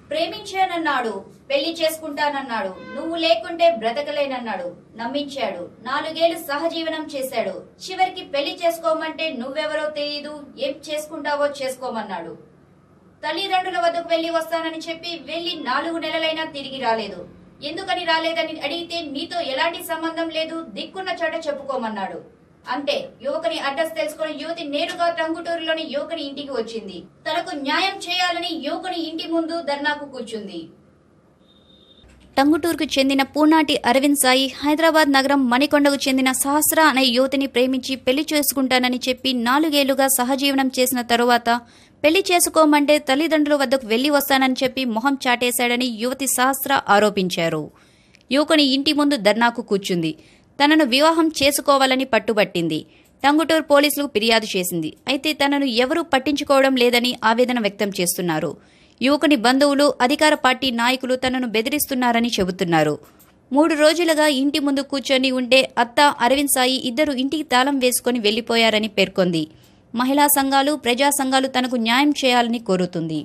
ప్రేమించానన్నాడు పెళ్లి చేసుకుంటానన్నాడు నువ్వు లేకుంటే బ్రతకలేనన్నాడు నమ్మించాడు నాలుగేళ్లు సహజీవనం చేశాడు చివరికి పెళ్లి చేసుకోమంటే నువ్వెవరో తెలియదు ఏం చేసుకుంటావో చేసుకోమన్నాడు తల్లిదండ్రుల వద్దకు వెళ్లి వస్తానని చెప్పి వెళ్లి నాలుగు నెలలైనా తిరిగి రాలేదు ఎందుకని రాలేదని అడిగితే నీతో ఎలాంటి సంబంధం లేదు దిక్కున్న చోట చెప్పుకోమన్నాడు అంతే యువకుని అడ్రస్ తెలుసుకుని యువతి నేరుగా టంగుటూరులోని యువకుని ఇంటికి వచ్చింది తనకు న్యాయం చేయాలని యువకుని ఇంటి ముందు ధర్నాకు కూర్చుంది టంగుటూరుకు చెందిన పూనాటి అరవింద్ సాయి హైదరాబాద్ నగరం మణికొండకు చెందిన సహస్ర అనే యువతిని ప్రేమించి పెళ్లి చేసుకుంటానని చెప్పి నాలుగేళ్లుగా సహజీవనం చేసిన తరువాత పెళ్లి చేసుకోమంటే తల్లిదండ్రుల వద్దకు వెళ్లి వస్తానని చెప్పి మొహం చాటేశాడని యువతి సహస్ర ఆరోపించారు యువకుని ఇంటి ముందు ధర్నాకు కూర్చుంది తనను వివాహం చేసుకోవాలని పట్టుబట్టింది టంగుటూరు పోలీసులకు ఫిర్యాదు చేసింది అయితే తనను ఎవరూ పట్టించుకోవడం లేదని ఆవేదన వ్యక్తం చేస్తున్నారు యువకుని బంధువులు అధికార పార్టీ నాయకులు తనను బెదిరిస్తున్నారని చెబుతున్నారు మూడు రోజులుగా ఇంటి ముందు కూర్చొని ఉండే అత్త అరవింద్ సాయి ఇద్దరు ఇంటికి తాళం వేసుకుని వెళ్లిపోయారని పేర్కొంది మహిళా సంఘాలు ప్రజా సంఘాలు తనకు న్యాయం చేయాలని కోరుతుంది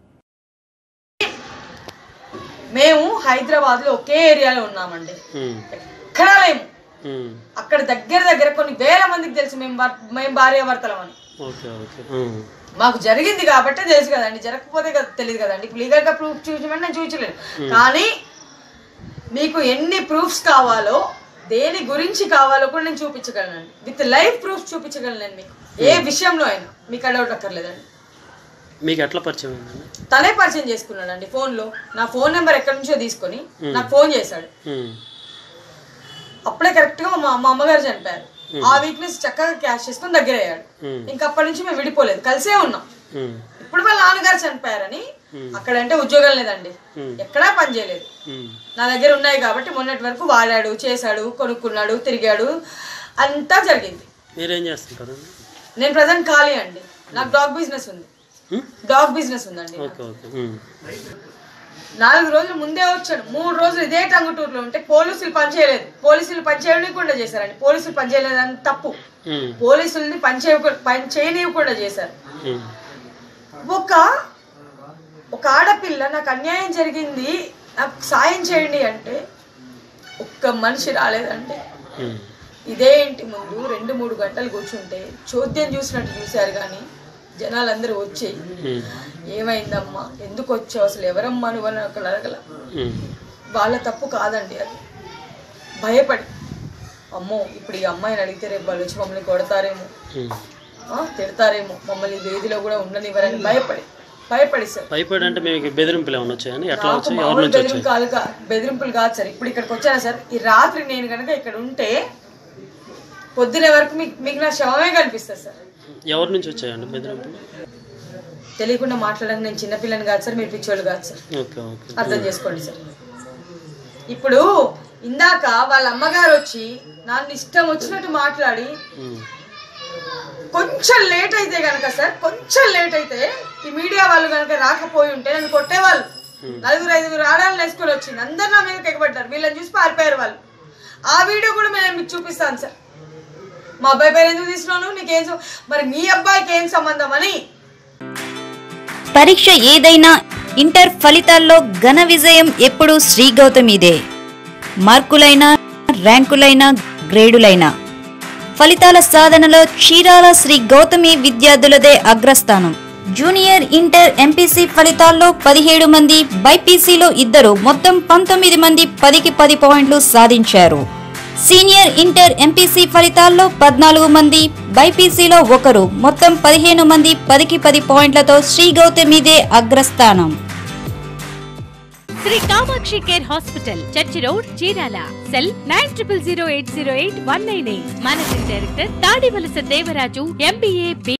మేము హైదరాబాద్ లో ఒకే ఏరియాలో ఉన్నామండి ఉమ్, ఎక్కడా లేము ఉమ్, అక్కడ దగ్గర దగ్గర కొన్ని వేల మందికి తెలుసు మేము భర్- మేము భార్యాభర్తలం అని ఓకే ఓకే ఉమ్, మాకు జరిగింది కాబట్టి తెలుసు కదండి జరగకపోతే కదా తెలియదు కదండి ఇప్పుడు లీగల్ గా ప్రూఫ్ చూపించమని నేను చూపించలేను కానీ మీకు ఎన్ని ప్రూఫ్స్ కావాలో దేని గురించి కావాలో కూడా నేను చూపించగలనండి విత్ లైవ్ ప్రూఫ్ చూపించగలను నేను మీకు ఏ విషయంలో అయినా మీకు అడౌట్ అక్కర్లేదండి మీకు ఎట్లా పరిచయం అయిందండి తనే పరిచయం చేసుకున్నాడండి ఫోన్ లో నా ఫోన్ నెంబర్ ఎక్కడి నుంచో తీసుకొని నాకు ఫోన్ చేశాడు ఉమ్, అప్పుడే కరెక్ట్ గా మా మా అమ్మగారు చనిపోయారు ఆ వీక్నెస్ చక్కగా క్యాష్ చేసుకొని దగ్గర అయ్యాడు ఉమ్, ఇంకా అప్పటి నుంచి మేము విడిపోలేదు కలిసే ఉన్నాం ఉమ్, ఇప్పుడు వాళ్ళ నాన్నగారు చనిపోయారని అక్కడంటే ఉద్యోగం లేదండి ఎక్కడా పని చేయలేదు ఉమ్, నా దగ్గర ఉన్నాయి కాబట్టి మొన్నటి వరకు వాడాడు చేశాడు కొనుక్కున్నాడు తిరిగాడు అంతా జరిగింది మీరేం చేస్తుంటారండి నేను ప్రజెంట్ ఖాళీ అండి నాకు డాగ్ బిజినెస్ ఉంది ఉమ్, డాగ్ బిజినెస్ ఉందండి ఓకే ఓకే ఉమ్, నాలుగు రోజులు ముందే వచ్చాడు మూడు రోజులు ఇదే టంగుటూరులో ఉంటే పోలీసులు పని చేయలేదు పోలీసులు పని చేయకుండా చేశారండి పోలీసులు పని చేయలేదని తప్పు ఉమ్, పోలీసుల్ని పని చేయకుండా పని చేయనివ్వకుండా చేశారు ఉమ్, ఒక ఒక ఆడపిల్ల నాకు అన్యాయం జరిగింది నాకు సాయం చేయండి అంటే ఒక్క మనిషి రాలేదండి ఉమ్, ఇదే ఇంటి ముందు రెండు మూడు గంటలు కూర్చుంటే చోద్యం చూసినట్టు చూశారు కానీ జనాలందరూ వచ్చేయి ఉమ్, ఏమైందమ్మా ఎందుకు వచ్చావు అసలు ఎవరమ్మా నువ్వు అని అక్కడ అడగల ఉమ్, వాళ్ళ తప్పు కాదండి అది భయపడి అమ్మో ఇప్పుడు ఈ అమ్మాయిని అడిగితే రేపు వాళ్ళు వచ్చి మమ్మల్ని కొడతారేమో ఉమ్. ఆ, తిడతారేమో మమ్మల్ని వేదిలో కూడా ఉండనివ్వరని భయపడి భయపడి సార్ భయపడి అంటే మీకు బెదిరింపులు ఏమైనా వచ్చాయండి ఎట్లా నాకు వచ్చాయి ఎవరి మామూలు నుంచి బెదిరింపు వచ్చాయి కాదు కా- బెదిరింపులు కాదు సార్ ఇప్పుడు ఇక్కడికి వచ్చాను సార్ ఈ రాత్రి నేను కనుక ఇక్కడ ఉంటే పొద్దున వరకు మీకు మీకు నా శవమే కనిపిస్తుంది సార్ ఎవరి నుంచి వచ్చాయండి బెదిరింపులు తెలియకుండా మాట్లాడడానికి నేను చిన్నపిల్లని కాదు సార్ మీరు పిచ్చోళ్ళు కాదు సార్ ఓకే ఓకే అర్థం చేసుకోండి సార్ ఇప్పుడు ఇందాక వాళ్ళ అమ్మగారు వచ్చి నన్ను ఇష్టం వచ్చినట్టు మాట్లాడి ఉమ్, కొంచెం లేట్ అయితే గనక సార్ కొంచెం లేట్ అయితే ఈ మీడియా వాళ్ళు గనక రాకపోయి ఉంటే నన్ను కొట్టేవాళ్ళు నలుగురు ఐదుగురు ఆడాలను వేసుకొని వచ్చింది అందరు నా మీద ఎగబడ్డారు వీళ్ళని చూసి పారిపోయారు వాళ్ళు ఆ వీడియో కూడా నేను మీకు చూపిస్తాను సార్ మా అబ్బాయి పేరు ఎందుకు తీసుకున్నాను నీకేం సం- మరి మీ అబ్బాయికి ఏం సంబంధం అని పరీక్ష ఏదైనా ఇంటర్ ఫలితాల్లో ఘన విజయం ఎప్పుడూ శ్రీ గౌతమిదే మార్కులైనా ర్యాంకులైనా గ్రేడులైనా ఫలితాల సాధనలో చీరాల శ్రీ గౌతమి విద్యార్థులదే అగ్రస్థానం జూనియర్ ఇంటర్ ఎంపీసీ ఫలితాల్లో పదిహేడు మంది బైపీసీలో ఇద్దరు మొత్తం పంతొమ్మిది మంది పదికి పది పాయింట్లు సాధించారు సీనియర్ ఇంటర్ ఎంపీసీ ఫలితాల్లో పద్నాలుగు మంది బైపీసీలో ఒకరు మొత్తం పదిహేను మంది పదికి పది పాయింట్లతో శ్రీ గౌతమిదే అగ్రస్థానం Sri Kamakshi care hospital church road Chirala cell nine triple zero eight zero eight one nine eight managing director Tadivalasa Devaraju MBA